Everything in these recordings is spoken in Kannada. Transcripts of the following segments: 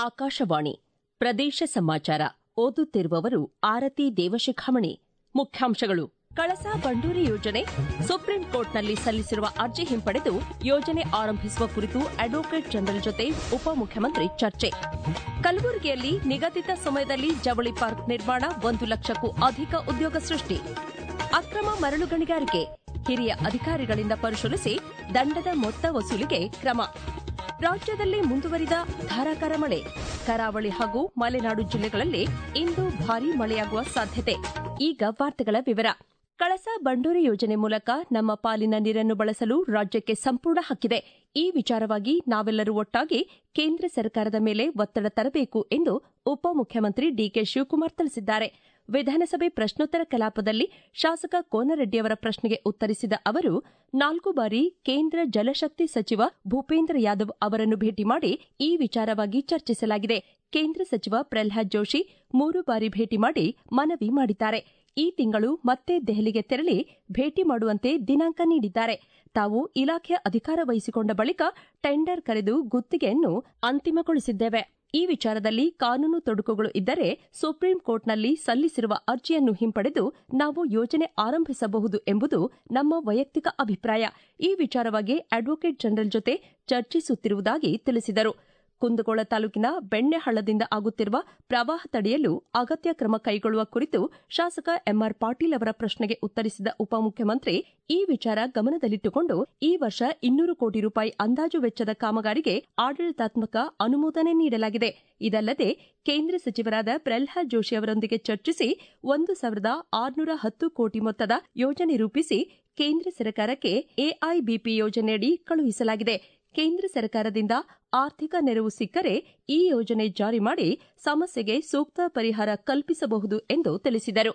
ಆಕಾಶವಾಣಿ ಪ್ರದೇಶ ಸಮಾಚಾರ ಓದುತ್ತಿರುವವರು ಆರತಿ ದೇವಶಿಖಾಮಣಿ ಮುಖ್ಯಾಂಶಗಳು ಕಳಸಾ ಬಂಡೂರಿ ಯೋಜನೆ ಸುಪ್ರೀಂ ಕೋರ್ಟ್ನಲ್ಲಿ ಸಲ್ಲಿಸಿರುವ ಅರ್ಜಿ ಹಿಂಪಡೆದು ಯೋಜನೆ ಆರಂಭಿಸುವ ಕುರಿತು ಅಡ್ವೊಕೇಟ್ ಜನರಲ್ ಜೊತೆ ಉಪಮುಖ್ಯಮಂತ್ರಿ ಚರ್ಚೆ ಕಲಬುರಗಿಯಲ್ಲಿ ನಿಗದಿತ ಸಮಯದಲ್ಲಿ ಜವಳಿ ಪಾರ್ಕ್ ನಿರ್ಮಾಣ ಒಂದು ಲಕ್ಷಕ್ಕೂ ಅಧಿಕ ಉದ್ಯೋಗ ಸೃಷ್ಟಿ ಅಕ್ರಮ ಮರಳು ಗಣಿಗಾರಿಕೆ ಹಿರಿಯ ಅಧಿಕಾರಿಗಳಿಂದ ಪರಿಶೀಲಿಸಿ ದಂಡದ ಮೊತ್ತ ವಸೂಲಿಗೆ ಕ್ರಮ ರಾಜ್ಯದಲ್ಲಿ ಮುಂದುವರಿದ ಧಾರಾಕಾರ ಮಳೆ ಕರಾವಳಿ ಹಾಗೂ ಮಲೆನಾಡು ಜಿಲ್ಲೆಗಳಲ್ಲಿ ಇಂದು ಭಾರೀ ಮಳೆಯಾಗುವ ಸಾಧ್ಯತೆ ಈಗ ವಾರ್ತೆಗಳ ವಿವರ ಕಳಸಾ ಬಂಡೂರಿ ಯೋಜನೆ ಮೂಲಕ ನಮ್ಮ ಪಾಲಿನ ನೀರನ್ನು ಬಳಸಲು ರಾಜ್ಯಕ್ಕೆ ಸಂಪೂರ್ಣ ಹಕ್ಕಿದೆ ಈ ವಿಚಾರವಾಗಿ ನಾವೆಲ್ಲರೂ ಒಟ್ಟಾಗಿ ಕೇಂದ್ರ ಸರ್ಕಾರದ ಮೇಲೆ ಒತ್ತಡ ತರಬೇಕು ಎಂದು ಉಪಮುಖ್ಯಮಂತ್ರಿ ಡಿಕೆ ಶಿವಕುಮಾರ್ ತಿಳಿಸಿದ್ದಾರೆ ವಿಧಾನಸಭೆ ಪ್ರಶ್ನೋತ್ತರ ಕಲಾಪದಲ್ಲಿ ಶಾಸಕ ಕೋನರೆಡ್ಡಿಯವರ ಪ್ರಶ್ನೆಗೆ ಉತ್ತರಿಸಿದ ಅವರು ನಾಲ್ಕು ಬಾರಿ ಕೇಂದ್ರ ಜಲಶಕ್ತಿ ಸಚಿವ ಭೂಪೇಂದ್ರ ಯಾದವ್ ಅವರನ್ನು ಭೇಟಿ ಮಾಡಿ ಈ ವಿಚಾರವಾಗಿ ಚರ್ಚಿಸಲಾಗಿದೆ ಕೇಂದ್ರ ಸಚಿವ ಪ್ರಲ್ಹಾದ್ ಜೋಶಿ ಮೂರು ಬಾರಿ ಭೇಟಿ ಮಾಡಿ ಮನವಿ ಮಾಡಿದ್ದಾರೆ ಈ ತಿಂಗಳು ಮತ್ತೆ ದೆಹಲಿಗೆ ತೆರಳಿ ಭೇಟಿ ಮಾಡುವಂತೆ ದಿನಾಂಕ ನೀಡಿದ್ದಾರೆ ತಾವು ಇಲಾಖೆ ಅಧಿಕಾರ ವಹಿಸಿಕೊಂಡ ಬಳಿಕ ಟೆಂಡರ್ ಕರೆದು ಗುತ್ತಿಗೆಯನ್ನು ಅಂತಿಮಗೊಳಿಸಿದ್ದೇವೆ ಈ ವಿಚಾರದಲ್ಲಿ ಕಾನೂನು ತೊಡಕುಗಳು ಇದ್ದರೆ ಸುಪ್ರೀಂ ಕೋರ್ಟ್ನಲ್ಲಿ ಸಲ್ಲಿಸಿರುವ ಅರ್ಜಿಯನ್ನು ಹಿಂಪಡೆದು ನಾವು ಯೋಜನೆ ಆರಂಭಿಸಬಹುದು ಎಂಬುದು ನಮ್ಮ ವೈಯಕ್ತಿಕ ಅಭಿಪ್ರಾಯ ಈ ವಿಚಾರವಾಗಿ ಅಡ್ವೊಕೇಟ್ ಜನರಲ್ ಜೊತೆ ಚರ್ಚಿಸುತ್ತಿರುವುದಾಗಿ ತಿಳಿಸಿದರು ಕುಂದಗೋಳ ತಾಲೂಕಿನ ಬೆಣ್ಣೆಹಳ್ಳದಿಂದ ಆಗುತ್ತಿರುವ ಪ್ರವಾಹ ತಡೆಯಲು ಅಗತ್ಯ ಕ್ರಮ ಕೈಗೊಳ್ಳುವ ಕುರಿತು ಶಾಸಕ ಎಂಆರ್ ಪಾಟೀಲ್ ಅವರ ಪ್ರಶ್ನೆಗೆ ಉತ್ತರಿಸಿದ ಉಪಮುಖ್ಯಮಂತ್ರಿ ಈ ವಿಚಾರ ಗಮನದಲ್ಲಿಟ್ಟುಕೊಂಡು ಈ ವರ್ಷ ಇನ್ನೂರು ಕೋಟಿ ರೂಪಾಯಿ ಅಂದಾಜು ವೆಚ್ಚದ ಕಾಮಗಾರಿಗೆ ಆಡಳಿತಾತ್ಮಕ ಅನುಮೋದನೆ ನೀಡಲಾಗಿದೆ ಇದಲ್ಲದೆ ಕೇಂದ್ರ ಸಚಿವರಾದ ಪ್ರಲ್ಹಾದ್ ಜೋಶಿ ಅವರೊಂದಿಗೆ ಚರ್ಚಿಸಿ ಒಂದು ಸಾವಿರದ ಆರುನೂರ ಹತ್ತು ಕೋಟಿ ಮೊತ್ತದ ಯೋಜನೆ ರೂಪಿಸಿ ಕೇಂದ್ರ ಸರ್ಕಾರಕ್ಕೆ ಎಐಬಿಪಿ ಯೋಜನೆಯಡಿ ಕಳುಹಿಸಲಾಗಿದೆ ಕೇಂದ್ರ ಸರ್ಕಾರದಿಂದ ಆರ್ಥಿಕ ನೆರವು ಸಿಕ್ಕರೆ ಈ ಯೋಜನೆ ಜಾರಿ ಮಾಡಿ ಸಮಸ್ಯೆಗೆ ಸೂಕ್ತ ಪರಿಹಾರ ಕಲ್ಪಿಸಬಹುದು ಎಂದು ತಿಳಿಸಿದರು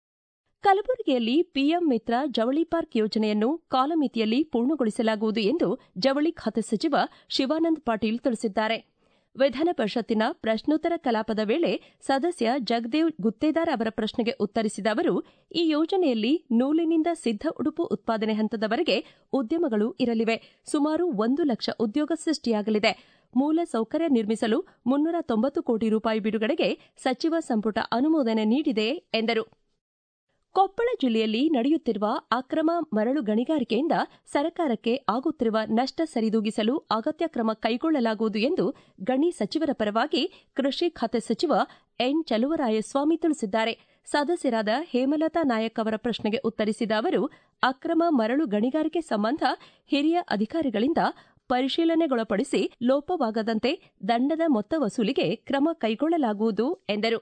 ಕಲಬುರಗಿಯಲ್ಲಿ ಪಿಎಂ ಮಿತ್ರ ಜವಳಿ ಪಾರ್ಕ್ ಯೋಜನೆಯನ್ನು ಕಾಲಮಿತಿಯಲ್ಲಿ ಪೂರ್ಣಗೊಳಿಸಲಾಗುವುದು ಎಂದು ಜವಳಿ ಖಾತೆ ಸಚಿವ ಶಿವಾನಂದ ಪಾಟೀಲ್ ತಿಳಿಸಿದ್ದಾರೆ ವಿಧಾನ ಪರಿಷತ್ತಿನ ಪ್ರಶ್ನೋತ್ತರ ಕಲಾಪದ ವೇಳೆ ಸದಸ್ಯ ಜಗದೇವ್ ಗುತ್ತೇದಾರ್ ಅವರ ಪ್ರಶ್ನೆಗೆ ಉತ್ತರಿಸಿದ ಅವರು ಈ ಯೋಜನೆಯಲ್ಲಿ ನೂಲಿನಿಂದ ಸಿದ್ದ ಉಡುಪು ಉತ್ಪಾದನೆ ಹಂತದವರೆಗೆ ಉದ್ಯಮಗಳು ಇರಲಿವೆ ಸುಮಾರು ಒಂದು ಲಕ್ಷ ಉದ್ಯೋಗ ಸೃಷ್ಟಿಯಾಗಲಿದೆ ಮೂಲ ಸೌಕರ್ಯ ನಿರ್ಮಿಸಲು ಮುನ್ನೂರ ತೊಂಬತ್ತು ಕೋಟಿ ರೂಪಾಯಿ ಬಿಡುಗಡೆಗೆ ಸಚಿವ ಸಂಪುಟ ಅನುಮೋದನೆ ನೀಡಿದೆ ಎಂದರು ಕೊಪ್ಪಳ ಜಿಲ್ಲೆಯಲ್ಲಿ ನಡೆಯುತ್ತಿರುವ ಅಕ್ರಮ ಮರಳು ಗಣಿಗಾರಿಕೆಯಿಂದ ಸರ್ಕಾರಕ್ಕೆ ಆಗುತ್ತಿರುವ ನಷ್ಟ ಸರಿದೂಗಿಸಲು ಅಗತ್ಯ ಕ್ರಮ ಕೈಗೊಳ್ಳಲಾಗುವುದು ಎಂದು ಗಣಿ ಸಚಿವರ ಪರವಾಗಿ ಕೃಷಿ ಖಾತೆ ಸಚಿವ ಎನ್ ಚಲುವರಾಯಸ್ವಾಮಿ ತಿಳಿಸಿದ್ದಾರೆ ಸದಸ್ಯರಾದ ಹೇಮಲತಾ ನಾಯಕ್ ಅವರ ಪ್ರಶ್ನೆಗೆ ಉತ್ತರಿಸಿದ ಅವರು ಅಕ್ರಮ ಮರಳು ಗಣಿಗಾರಿಕೆ ಸಂಬಂಧ ಹಿರಿಯ ಅಧಿಕಾರಿಗಳಿಂದ ಪರಿಶೀಲನೆಗೊಳಪಡಿಸಿ ಲೋಪವಾಗದಂತೆ ದಂಡದ ಮೊತ್ತ ವಸೂಲಿಗೆ ಕ್ರಮ ಕೈಗೊಳ್ಳಲಾಗುವುದು ಎಂದರು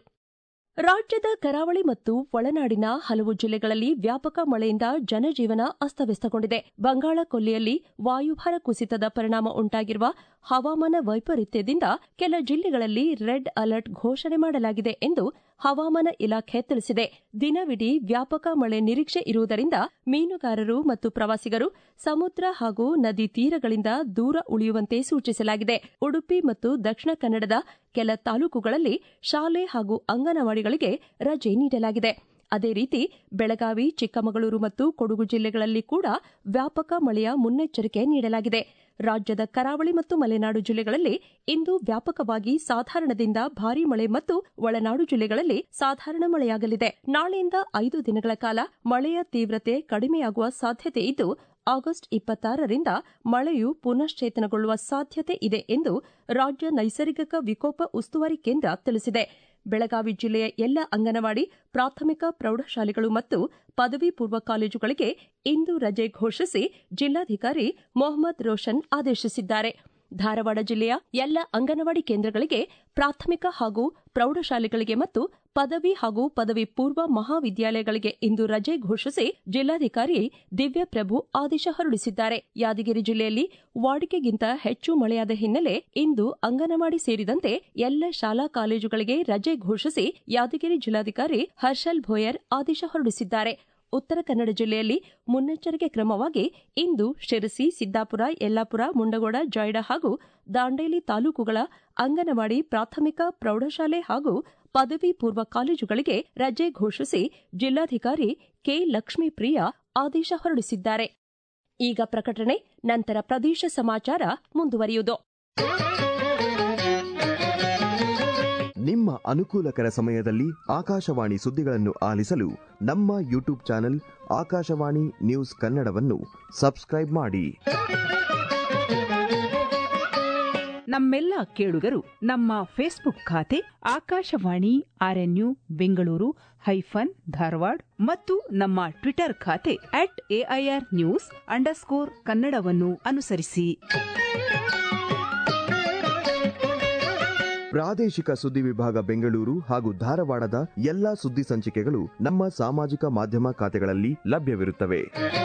ರಾಜ್ಯದ ಕರಾವಳಿ ಮತ್ತು ಒಳನಾಡಿನ ಹಲವು ಜಿಲ್ಲೆಗಳಲ್ಲಿ ವ್ಯಾಪಕ ಮಳೆಯಿಂದ ಜನಜೀವನ ಅಸ್ತವ್ಯಸ್ತಗೊಂಡಿದೆ ಬಂಗಾಳ ಕೊಲ್ಲಿಯಲ್ಲಿ ವಾಯುಭಾರ ಕುಸಿತದ ಪರಿಣಾಮ ಉಂಟಾಗಿರುವ ಹವಾಮಾನ ವೈಪರೀತ್ಯದಿಂದ ಕೆಲ ಜಿಲ್ಲೆಗಳಲ್ಲಿ ರೆಡ್ ಅಲರ್ಟ್ ಘೋಷಣೆ ಮಾಡಲಾಗಿದೆ ಎಂದು ಹವಾಮಾನ ಇಲಾಖೆ ತಿಳಿಸಿದೆ ದಿನವಿಡೀ ವ್ಯಾಪಕ ಮಳೆ ನಿರೀಕ್ಷೆ ಇರುವುದರಿಂದ ಮೀನುಗಾರರು ಮತ್ತು ಪ್ರವಾಸಿಗರು ಸಮುದ್ರ ಹಾಗೂ ನದಿ ತೀರಗಳಿಂದ ದೂರ ಉಳಿಯುವಂತೆ ಸೂಚಿಸಲಾಗಿದೆ ಉಡುಪಿ ಮತ್ತು ದಕ್ಷಿಣ ಕನ್ನಡದ ಕೆಲ ತಾಲೂಕುಗಳಲ್ಲಿ ಶಾಲೆ ಹಾಗೂ ಅಂಗನವಾಡಿಗಳಿಗೆ ರಜೆ ನೀಡಲಾಗಿದೆ ಅದೇ ರೀತಿ ಬೆಳಗಾವಿ ಚಿಕ್ಕಮಗಳೂರು ಮತ್ತು ಕೊಡಗು ಜಿಲ್ಲೆಗಳಲ್ಲಿ ಕೂಡ ವ್ಯಾಪಕ ಮಳೆಯ ಮುನ್ನೆಚ್ಚರಿಕೆ ನೀಡಲಾಗಿದೆ ರಾಜ್ಯದ ಕರಾವಳಿ ಮತ್ತು ಮಲೆನಾಡು ಜಿಲ್ಲೆಗಳಲ್ಲಿ ಇಂದು ವ್ಯಾಪಕವಾಗಿ ಸಾಧಾರಣದಿಂದ ಭಾರೀ ಮಳೆ ಮತ್ತು ಒಳನಾಡು ಜಿಲ್ಲೆಗಳಲ್ಲಿ ಸಾಧಾರಣ ಮಳೆಯಾಗಲಿದೆ ನಾಳೆಯಿಂದ ಐದು ದಿನಗಳ ಕಾಲ ಮಳೆಯ ತೀವ್ರತೆ ಕಡಿಮೆಯಾಗುವ ಸಾಧ್ಯತೆ ಇದ್ದು ಆಗಸ್ಟ್ ಇಪ್ಪತ್ತಾರರಿಂದ ಮಳೆಯು ಪುನಶ್ಚೇತನಗೊಳ್ಳುವ ಸಾಧ್ಯತೆ ಇದೆ ಎಂದು ರಾಜ್ಯ ನೈಸರ್ಗಿಕ ವಿಕೋಪ ಉಸ್ತುವಾರಿ ಕೇಂದ್ರ ತಿಳಿಸಿದೆ ಬೆಳಗಾವಿ ಜಿಲ್ಲೆಯ ಎಲ್ಲ ಅಂಗನವಾಡಿ ಪ್ರಾಥಮಿಕ ಪ್ರೌಢಶಾಲೆಗಳು ಮತ್ತು ಪದವಿ ಪೂರ್ವ ಕಾಲೇಜುಗಳಿಗೆ ಇಂದು ರಜೆ ಘೋಷಿಸಿ ಜಿಲ್ಲಾಧಿಕಾರಿ ಮೊಹಮ್ಮದ್ ರೋಷನ್ ಆದೇಶಿಸಿದ್ದಾರೆ ಧಾರವಾಡ ಜಿಲ್ಲೆಯ ಎಲ್ಲ ಅಂಗನವಾಡಿ ಕೇಂದ್ರಗಳಿಗೆ ಪ್ರಾಥಮಿಕ ಹಾಗೂ ಪ್ರೌಢಶಾಲೆಗಳಿಗೆ ಮತ್ತು ಪದವಿ ಹಾಗೂ ಪದವಿ ಪೂರ್ವ ಮಹಾವಿದ್ಯಾಲಯಗಳಿಗೆ ಇಂದು ರಜೆ ಘೋಷಿಸಿ ಜಿಲ್ಲಾಧಿಕಾರಿ ದಿವ್ಯಪ್ರಭು ಆದೇಶ ಹೊರಡಿಸಿದ್ದಾರೆ ಯಾದಗಿರಿ ಜಿಲ್ಲೆಯಲ್ಲಿ ವಾಡಿಕೆಗಿಂತ ಹೆಚ್ಚು ಮಳೆಯಾದ ಹಿನ್ನೆಲೆ ಇಂದು ಅಂಗನವಾಡಿ ಸೇರಿದಂತೆ ಎಲ್ಲ ಶಾಲಾ ಕಾಲೇಜುಗಳಿಗೆ ರಜೆ ಘೋಷಿಸಿ ಯಾದಗಿರಿ ಜಿಲ್ಲಾಧಿಕಾರಿ ಹರ್ಷಲ್ ಭೋಯರ್ ಆದೇಶ ಹೊರಡಿಸಿದ್ದಾರೆ ಉತ್ತರ ಕನ್ನಡ ಜಿಲ್ಲೆಯಲ್ಲಿ ಮುನ್ನೆಚ್ಚರಿಕೆ ಕ್ರಮವಾಗಿ ಇಂದು ಶಿರಸಿ ಸಿದ್ದಾಪುರ ಯಲ್ಲಾಪುರ ಮುಂಡಗೋಡ ಜೊಯ್ಡಾ ಹಾಗೂ ದಾಂಡೇಲಿ ತಾಲೂಕುಗಳ ಅಂಗನವಾಡಿ ಪ್ರಾಥಮಿಕ ಪ್ರೌಢಶಾಲೆ ಹಾಗೂ ಪದವಿ ಪೂರ್ವ ಕಾಲೇಜುಗಳಿಗೆ ರಜೆ ಘೋಷಿಸಿ ಜಿಲ್ಲಾಧಿಕಾರಿ ಕೆ ಲಕ್ಷ್ಮೀಪ್ರಿಯ ಆದೇಶ ಹೊರಡಿಸಿದ್ದಾರೆ ಈಗ ಪ್ರಕಟಣೆ ನಂತರ ಪ್ರದೇಶ ಸಮಾಚಾರ ಮುಂದುವರಿಯುವುದು ನಿಮ್ಮ ಅನುಕೂಲಕರ ಸಮಯದಲ್ಲಿ ಆಕಾಶವಾಣಿ ಸುದ್ದಿಗಳನ್ನು ಆಲಿಸಲು ನಮ್ಮ ಯೂಟ್ಯೂಬ್ ಚಾನೆಲ್ ಆಕಾಶವಾಣಿ ನ್ಯೂಸ್ ಕನ್ನಡವನ್ನು ಸಬ್ಸ್ಕ್ರೈಬ್ ಮಾಡಿ ನಮ್ಮೆಲ್ಲ ಕೇಳುಗರು ನಮ್ಮ ಫೇಸ್ಬುಕ್ ಖಾತೆ ಆಕಾಶವಾಣಿ ಆರ್ಎನ್ಯು ಬೆಂಗಳೂರು ಹೈಫನ್ ಧಾರವಾಡ ಮತ್ತು ನಮ್ಮ ಟ್ವಿಟರ್ ಖಾತೆ ಅಟ್ ಎಐಆರ್ ನ್ಯೂಸ್ ಅಂಡರ್ಸ್ಕೋರ್ ಕನ್ನಡವನ್ನು ಅನುಸರಿಸಿ ಪ್ರಾದೇಶಿಕ ಸುದ್ದಿ ವಿಭಾಗ ಬೆಂಗಳೂರು ಹಾಗೂ ಧಾರವಾಡದ ಎಲ್ಲಾ ಸುದ್ದಿ ಸಂಚಿಕೆಗಳು ನಮ್ಮ ಸಾಮಾಜಿಕ ಮಾಧ್ಯಮ ಖಾತೆಗಳಲ್ಲಿ ಲಭ್ಯವಿರುತ್ತವೆ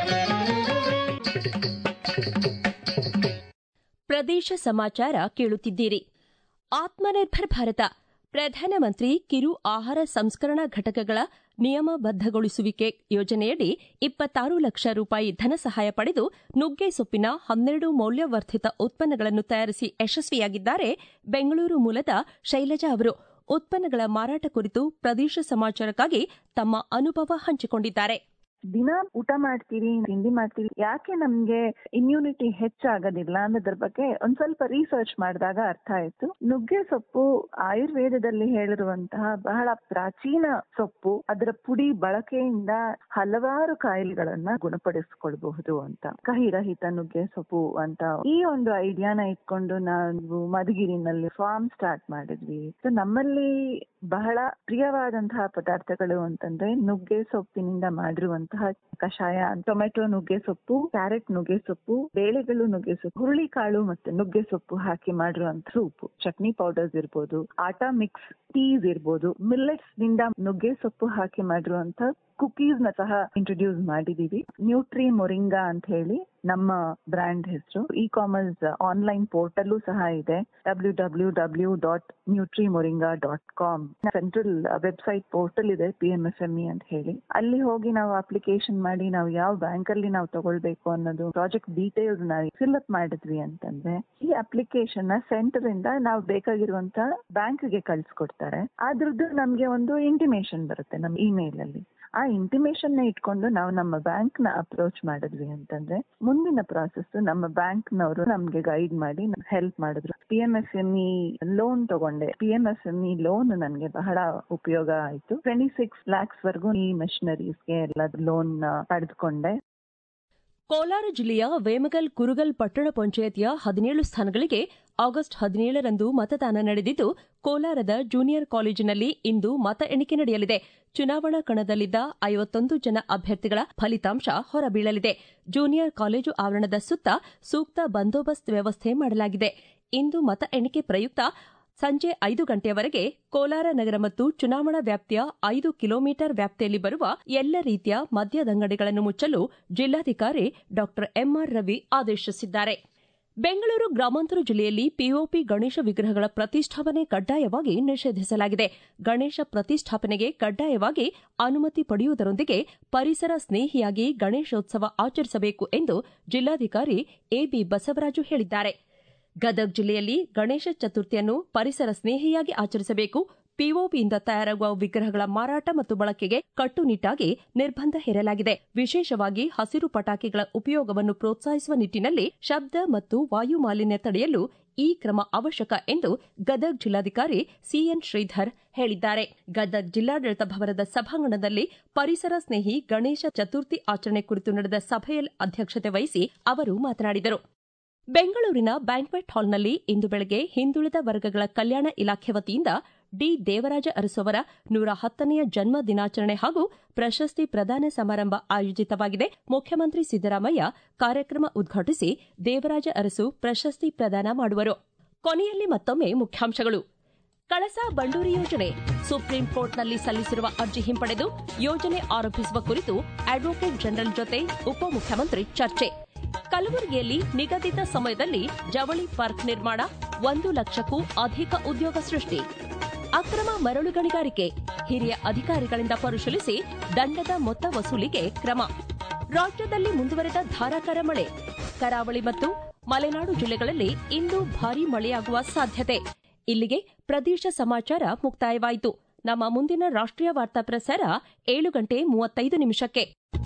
ಪ್ರದೇಶ ಸಮಾಚಾರ ಕೇಳುತ್ತಿದ್ದೀರಿ ಆತ್ಮನಿರ್ಭರ್ ಭಾರತ ಪ್ರಧಾನಮಂತ್ರಿ ಕಿರು ಆಹಾರ ಸಂಸ್ಕರಣಾ ಘಟಕಗಳ ನಿಯಮಬದ್ದಗೊಳಿಸುವಿಕೆ ಯೋಜನೆಯಡಿ ಇಪ್ಪತ್ತಾರು ಲಕ್ಷ ರೂಪಾಯಿ ಧನ ಸಹಾಯ ಪಡೆದು ನುಗ್ಗೆ ಸೊಪ್ಪಿನ ಹನ್ನೆರಡು ಮೌಲ್ಯವರ್ಧಿತ ಉತ್ಪನ್ನಗಳನ್ನು ತಯಾರಿಸಿ ಯಶಸ್ವಿಯಾಗಿದ್ದಾರೆ ಬೆಂಗಳೂರು ಮೂಲದ ಶೈಲಜಾ ಅವರು ಉತ್ಪನ್ನಗಳ ಮಾರಾಟ ಕುರಿತು ಪ್ರದೇಶ ಸಮಾಚಾರಕ್ಕಾಗಿ ತಮ್ಮ ಅನುಭವ ಹಂಚಿಕೊಂಡಿದ್ದಾರೆ ದಿನ ಊಟ ಮಾಡ್ತೀರಿ ತಿಂಡಿ ಮಾಡ್ತೀರಿ ಯಾಕೆ ನಮ್ಗೆ ಇಮ್ಯುನಿಟಿ ಹೆಚ್ಚಾಗೋದಿಲ್ಲ ಅನ್ನೋದ್ರ ಬಗ್ಗೆ ಒಂದ್ ಸ್ವಲ್ಪ ರಿಸರ್ಚ್ ಮಾಡಿದಾಗ ಅರ್ಥ ಆಯ್ತು ನುಗ್ಗೆ ಸೊಪ್ಪು ಆಯುರ್ವೇದದಲ್ಲಿ ಹೇಳಿರುವಂತಹ ಬಹಳ ಪ್ರಾಚೀನ ಸೊಪ್ಪು ಅದರ ಪುಡಿ ಬಳಕೆಯಿಂದ ಹಲವಾರು ಕಾಯಿಲೆಗಳನ್ನ ಗುಣಪಡಿಸ್ಕೊಳ್ಬಹುದು ಅಂತ ಕಹಿ ರಹಿತ ನುಗ್ಗೆ ಸೊಪ್ಪು ಅಂತ ಈ ಒಂದು ಐಡಿಯಾನ ಇಟ್ಕೊಂಡು ನಾವು ಮಧುಗಿರಿನಲ್ಲಿ ಫಾರ್ಮ್ ಸ್ಟಾರ್ಟ್ ಮಾಡಿದ್ವಿ ಸೊ ನಮ್ಮಲ್ಲಿ ಬಹಳ ಪ್ರಿಯವಾದಂತಹ ಪದಾರ್ಥಗಳು ಅಂತಂದ್ರೆ ನುಗ್ಗೆ ಸೊಪ್ಪಿನಿಂದ ಮಾಡಿರುವಂತಹ ಕಷಾಯ ಟೊಮೆಟೊ ನುಗ್ಗೆ ಸೊಪ್ಪು ಕ್ಯಾರೆಟ್ ನುಗ್ಗೆ ಸೊಪ್ಪು ಬೇಳೆಗಳು ನುಗ್ಗೆ ಸೊಪ್ಪು ಹುರುಳಿಕಾಳು ಮತ್ತೆ ನುಗ್ಗೆ ಸೊಪ್ಪು ಹಾಕಿ ಮಾಡಿರುವಂತ ಸೂಪ್ ಚಟ್ನಿ ಪೌಡರ್ಸ್ ಇರ್ಬೋದು ಆಟಾ ಮಿಕ್ಸ್ ಟೀಸ್ ಇರ್ಬೋದು ಮಿಲ್ಲೆಟ್ಸ್ ನಿಂದ ನುಗ್ಗೆ ಸೊಪ್ಪು ಹಾಕಿ ಮಾಡಿರುವಂತ ಕುಕೀಸ್ ನ ಸಹ ಇಂಟ್ರೊಡ್ಯೂಸ್ ಮಾಡಿದೀವಿ ನ್ಯೂಟ್ರಿ ಮೊರಿಂಗಾ ಅಂತ ಹೇಳಿ ನಮ್ಮ ಬ್ರ್ಯಾಂಡ್ ಹೆಸರು ಇ ಕಾಮರ್ಸ್ ಆನ್ಲೈನ್ ಪೋರ್ಟಲ್ ಸಹ ಇದೆ W W W dot nutri moringa dot com central website portal ಇದೆ P M S M E ಅಂತ ಹೇಳಿ ಅಲ್ಲಿ ಹೋಗಿ ನಾವು ಅಪ್ಲಿಕೇಶನ್ ಮಾಡಿ ನಾವು ಯಾವ ಬ್ಯಾಂಕ್ ಅಲ್ಲಿ ನಾವು ತಗೊಳ್ಬೇಕು ಅನ್ನೋದು ಪ್ರಾಜೆಕ್ಟ್ ಡೀಟೇಲ್ಸ್ ನಾವು ಫಿಲ್ ಅಪ್ ಮಾಡಿದ್ವಿ ಅಂತಂದ್ರೆ ಈ ಅಪ್ಲಿಕೇಶನ್ ನ ಸೆಂಟರ್ ಇಂದ ನಾವು ಬೇಕಾಗಿರುವಂತ ಬ್ಯಾಂಕ್ ಗೆ ಕಳ್ಸಿಕೊಡ್ತಾರೆ ಅದ್ರದ್ದು ನಮ್ಗೆ ಒಂದು ಇಂಟಿಮೇಶನ್ ಬರುತ್ತೆ ನಮ್ಮ ಇಮೇಲ್ ಅಲ್ಲಿ ಆ ಇಂಟಿಮೇಶನ್ ನ ಇಟ್ಕೊಂಡು ನಾವು ನಮ್ಮ ಬ್ಯಾಂಕ್ ನ ಅಪ್ರೋಚ್ ಮಾಡಿದ್ವಿ ಅಂತಂದ್ರೆ ಮುಂದಿನ ಪ್ರಾಸೆಸ್ ನಮ್ಮ ಬ್ಯಾಂಕ್ ನವರು ನಮ್ಗೆ ಗೈಡ್ ಮಾಡಿ ಹೆಲ್ಪ್ ಮಾಡಿದ್ರು P M S M E loan ತಗೊಂಡೆ P M S M E loan ನನ್ಗೆ ಬಹಳ ಉಪಯೋಗ ಆಯ್ತು ಟ್ವೆಂಟಿ ಸಿಕ್ಸ್ ಲ್ಯಾಕ್ಸ್ ವರೆಗೂ ಈ ಮೆಷಿನರೀಸ್ಗೆ ಎಲ್ಲ ಲೋನ್ ಪಡೆದುಕೊಂಡೆ ಕೋಲಾರ ಜಿಲ್ಲೆಯ ವೇಮಗಲ್ ಕುರುಗಲ್ ಪಟ್ಟಣ ಪಂಚಾಯತಿಯ ಹದಿನೇಳು ಸ್ಥಾನಗಳಿಗೆ ಆಗಸ್ಟ್ ಹದಿನೇಳರಂದು ಮತದಾನ ನಡೆದಿದ್ದು ಕೋಲಾರದ ಜೂನಿಯರ್ ಕಾಲೇಜಿನಲ್ಲಿ ಇಂದು ಮತ ಎಣಿಕೆ ನಡೆಯಲಿದೆ ಚುನಾವಣಾ ಕಣದಲ್ಲಿದ್ದ ಐವತ್ತೊಂದು ಜನ ಅಭ್ಯರ್ಥಿಗಳ ಫಲಿತಾಂಶ ಹೊರಬೀಳಲಿದೆ ಜೂನಿಯರ್ ಕಾಲೇಜು ಆವರಣದ ಸುತ್ತ ಸೂಕ್ತ ಬಂದೋಬಸ್ತ್ ವ್ಯವಸ್ಥೆ ಮಾಡಲಾಗಿದೆ ಇಂದು ಮತ ಎಣಿಕೆ ಪ್ರಯುಕ್ತ ಸಂಜೆ ಐದು ಗಂಟೆಯವರೆಗೆ ಕೋಲಾರ ನಗರ ಮತ್ತು ಚುನಾವಣಾ ವ್ಯಾಪ್ತಿಯ ಐದು ಕಿಲೋಮೀಟರ್ ವ್ಯಾಪ್ತಿಯಲ್ಲಿ ಬರುವ ಎಲ್ಲ ರೀತಿಯ ಮದ್ಯದಂಗಡಿಗಳನ್ನು ಮುಚ್ಚಲು ಜಿಲ್ಲಾಧಿಕಾರಿ ಡಾ ಎಂಆರ್ ರವಿ ಆದೇಶಿಸಿದ್ದಾರೆ ಬೆಂಗಳೂರು ಗ್ರಾಮಾಂತರ ಜಿಲ್ಲೆಯಲ್ಲಿ ಪಿಒಪಿ ಗಣೇಶ ವಿಗ್ರಹಗಳ ಪ್ರತಿಷ್ಠಾಪನೆ ಕಡ್ಡಾಯವಾಗಿ ನಿಷೇಧಿಸಲಾಗಿದೆ ಗಣೇಶ ಪ್ರತಿಷ್ಠಾಪನೆಗೆ ಕಡ್ಡಾಯವಾಗಿ ಅನುಮತಿ ಪಡೆಯುವುದರೊಂದಿಗೆ ಪರಿಸರ ಸ್ನೇಹಿಯಾಗಿ ಗಣೇಶೋತ್ಸವ ಆಚರಿಸಬೇಕು ಎಂದು ಜಿಲ್ಲಾಧಿಕಾರಿ ಎಬಿ ಬಸವರಾಜು ಹೇಳಿದ್ದಾರೆ ಗದಗ ಜಿಲ್ಲೆಯಲ್ಲಿ ಗಣೇಶ ಚತುರ್ಥಿಯನ್ನು ಪರಿಸರ ಸ್ನೇಹಿಯಾಗಿ ಆಚರಿಸಬೇಕು ಪಿಒಪಿಯಿಂದ ತಯಾರಾಗುವ ವಿಗ್ರಹಗಳ ಮಾರಾಟ ಮತ್ತು ಬಳಕೆಗೆ ಕಟ್ಟುನಿಟ್ಟಾಗಿ ನಿರ್ಬಂಧ ಹೇರಲಾಗಿದೆ ವಿಶೇಷವಾಗಿ ಹಸಿರು ಪಟಾಕಿಗಳ ಉಪಯೋಗವನ್ನು ಪ್ರೋತ್ಸಾಹಿಸುವ ನಿಟ್ಟಿನಲ್ಲಿ ಶಬ್ದ ಮತ್ತು ವಾಯು ಮಾಲಿನ್ಯ ತಡೆಯಲು ಈ ಕ್ರಮ ಅವಶ್ಯಕ ಎಂದು ಗದಗ ಜಿಲ್ಲಾಧಿಕಾರಿ ಸಿಎನ್ ಶ್ರೀಧರ್ ಹೇಳಿದ್ದಾರೆ ಗದಗ ಜಿಲ್ಲಾಡಳಿತ ಭವನದ ಸಭಾಂಗಣದಲ್ಲಿ ಪರಿಸರ ಸ್ನೇಹಿ ಗಣೇಶ ಚತುರ್ಥಿ ಆಚರಣೆ ಕುರಿತು ನಡೆದ ಸಭೆಯಲ್ಲಿ ಅಧ್ಯಕ್ಷತೆ ವಹಿಸಿ ಅವರು ಮಾತನಾಡಿದರು ಬೆಂಗಳೂರಿನ ಬ್ಯಾಂಕ್ವೆಟ್ ಹಾಲ್ನಲ್ಲಿ ಇಂದು ಬೆಳಗ್ಗೆ ಹಿಂದುಳಿದ ವರ್ಗಗಳ ಕಲ್ಯಾಣ ಇಲಾಖೆ ವತಿಯಿಂದ ಡಿ ದೇವರಾಜ ಅರಸು ಅವರ ನೂರ ಹತ್ತನೆಯ ಜನ್ಮ ದಿನಾಚರಣೆ ಹಾಗೂ ಪ್ರಶಸ್ತಿ ಪ್ರದಾನ ಸಮಾರಂಭ ಆಯೋಜಿತವಾಗಿದೆ ಮುಖ್ಯಮಂತ್ರಿ ಸಿದ್ದರಾಮಯ್ಯ ಕಾರ್ಯಕ್ರಮ ಉದ್ಘಾಟಿಸಿ ದೇವರಾಜ ಅರಸು ಪ್ರಶಸ್ತಿ ಪ್ರದಾನ ಮಾಡುವರು ಕೊನೆಯಲ್ಲಿ ಮತ್ತೊಮ್ಮೆ ಮುಖ್ಯಾಂಶಗಳು ಕಳಸಾ ಬಂಡೂರಿ ಯೋಜನೆ ಸುಪ್ರೀಂ ಕೋರ್ಟ್ನಲ್ಲಿ ಸಲ್ಲಿಸಿರುವ ಅರ್ಜಿ ಹಿಂಪಡೆದು ಯೋಜನೆ ಆರಂಭಿಸುವ ಕುರಿತು ಅಡ್ವೊಕೇಟ್ ಜನರಲ್ ಜೊತೆ ಉಪಮುಖ್ಯಮಂತ್ರಿ ಚರ್ಚೆ ಕಲಬುರಗಿಯಲ್ಲಿ ನಿಗದಿತ ಸಮಯದಲ್ಲಿ ಜವಳಿ ಪಾರ್ಕ್ ನಿರ್ಮಾಣ ಒಂದು ಲಕ್ಷಕ್ಕೂ ಅಧಿಕ ಉದ್ಯೋಗ ಸೃಷ್ಟಿ ಅಕ್ರಮ ಮರಳು ಗಣಿಗಾರಿಕೆ ಹಿರಿಯ ಅಧಿಕಾರಿಗಳಿಂದ ಪರಿಶೀಲಿಸಿ ದಂಡದ ಮೊತ್ತ ವಸೂಲಿಗೆ ಕ್ರಮ ರಾಜ್ಯದಲ್ಲಿ ಮುಂದುವರೆದ ಧಾರಾಕಾರ ಮಳೆ ಕರಾವಳಿ ಮತ್ತು ಮಲೆನಾಡು ಜಿಲ್ಲೆಗಳಲ್ಲಿ ಇಂದು ಭಾರೀ ಮಳೆಯಾಗುವ ಸಾಧ್ಯತೆ ಇಲ್ಲಿಗೆ ಪ್ರದೇಶ ಸಮಾಚಾರ ಮುಕ್ತಾಯವಾಯಿತು ನಮ್ಮ ಮುಂದಿನ ರಾಷ್ಟ್ರೀಯ ವಾರ್ತಾ ಪ್ರಸಾರ ಏಳು ಗಂಟೆ ಮೂವತ್ತೈದು ನಿಮಿಷಕ್ಕೆ